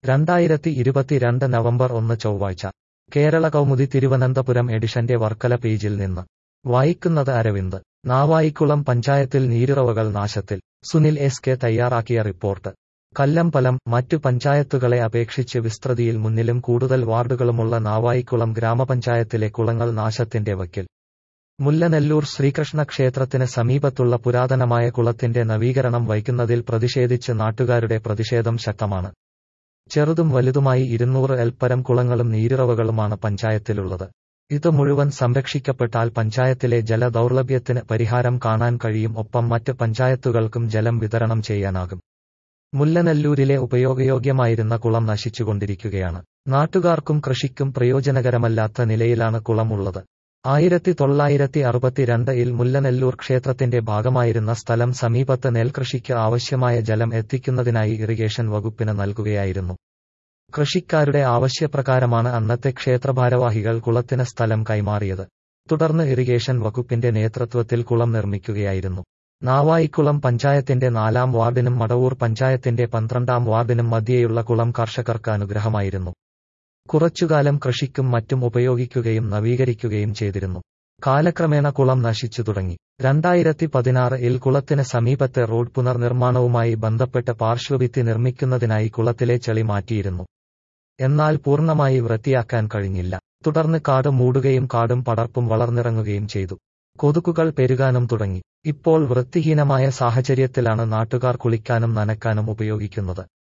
രണ്ടായിരത്തി ഇരുപത്തിരണ്ട് നവംബർ ഒന്ന് ചൊവ്വാഴ്ച കേരള കൗമുദി തിരുവനന്തപുരം എഡിഷന്റെ വർക്കല പേജിൽ നിന്ന് വായിക്കുന്നത് അരവിന്ദ് നാവായിക്കുളം പഞ്ചായത്തിൽ നീരുറവകൾ നാശത്തിൽ സുനിൽ എസ് കെ തയ്യാറാക്കിയ റിപ്പോർട്ട് കല്ലമ്പലം മറ്റു പഞ്ചായത്തുകളെ അപേക്ഷിച്ച് വിസ്തൃതിയിൽ മുന്നിലും കൂടുതൽ വാർഡുകളുമുള്ള നാവായിക്കുളം ഗ്രാമപഞ്ചായത്തിലെ കുളങ്ങൾ നാശത്തിന്റെ വക്കിൽ മുല്ലനെല്ലൂർ ശ്രീകൃഷ്ണ ക്ഷേത്രത്തിന് സമീപത്തുള്ള പുരാതനമായ കുളത്തിന്റെ നവീകരണം വൈകുന്നതിൽ പ്രതിഷേധിച്ച് നാട്ടുകാരുടെ പ്രതിഷേധം ശക്തമാണ് ചെറുതും വലുതുമായി ഇരുന്നൂറ് എൽപ്പരം കുളങ്ങളും നീരുറവകളുമാണ് പഞ്ചായത്തിലുള്ളത് ഇത് മുഴുവൻ സംരക്ഷിക്കപ്പെട്ടാൽ പഞ്ചായത്തിലെ ജല ദൗർലഭ്യത്തിന് പരിഹാരം കാണാൻ കഴിയും ഒപ്പം മറ്റ് പഞ്ചായത്തുകൾക്കും ജലം വിതരണം ചെയ്യാനാകും മുല്ലനെല്ലൂരിലെ ഉപയോഗയോഗ്യമായിരുന്ന കുളം നശിച്ചുകൊണ്ടിരിക്കുകയാണ് നാട്ടുകാർക്കും കൃഷിക്കും പ്രയോജനകരമല്ലാത്ത നിലയിലാണ് കുളം ഉള്ളത് ആയിരത്തി തൊള്ളായിരത്തി അറുപത്തിരണ്ടിൽ മുല്ലനെല്ലൂർ ക്ഷേത്രത്തിന്റെ ഭാഗമായിരുന്ന സ്ഥലം സമീപത്ത് നെൽകൃഷിക്ക് ആവശ്യമായ ജലം എത്തിക്കുന്നതിനായി ഇറിഗേഷൻ വകുപ്പിന് നൽകുകയായിരുന്നു കൃഷിക്കാരുടെ ആവശ്യപ്രകാരമാണ് അന്നത്തെ ക്ഷേത്രഭാരവാഹികൾ കുളത്തിന് സ്ഥലം കൈമാറിയത് തുടർന്ന് ഇറിഗേഷൻ വകുപ്പിന്റെ നേതൃത്വത്തിൽ കുളം നിർമ്മിക്കുകയായിരുന്നു നാവായിക്കുളം പഞ്ചായത്തിന്റെ നാലാം വാർഡിനും മടവൂർ പഞ്ചായത്തിന്റെ പന്ത്രണ്ടാം വാർഡിനും മധ്യേയുള്ള കുളം കർഷകർക്ക് അനുഗ്രഹമായിരുന്നു കുറച്ചുകാലം കൃഷിക്കും മറ്റും ഉപയോഗിക്കുകയും നവീകരിക്കുകയും ചെയ്തിരുന്നു കാലക്രമേണ കുളം നശിച്ചു തുടങ്ങി രണ്ടായിരത്തി പതിനാറിൽ കുളത്തിന് സമീപത്തെ റോഡ് പുനർനിർമ്മാണവുമായി ബന്ധപ്പെട്ട് പാർശ്വഭിത്തി നിർമ്മിക്കുന്നതിനായി കുളത്തിലെ ചെളി മാറ്റിയിരുന്നു എന്നാൽ പൂർണ്ണമായി വൃത്തിയാക്കാൻ കഴിഞ്ഞില്ല തുടർന്ന് കാട് മൂടുകയും കാടും പടർപ്പും വളർന്നിറങ്ങുകയും ചെയ്തു കൊതുകുകൾ പെരുകാനും തുടങ്ങി ഇപ്പോൾ വൃത്തിഹീനമായ സാഹചര്യത്തിലാണ് നാട്ടുകാർ കുളിക്കാനും നനക്കാനും ഉപയോഗിക്കുന്നത്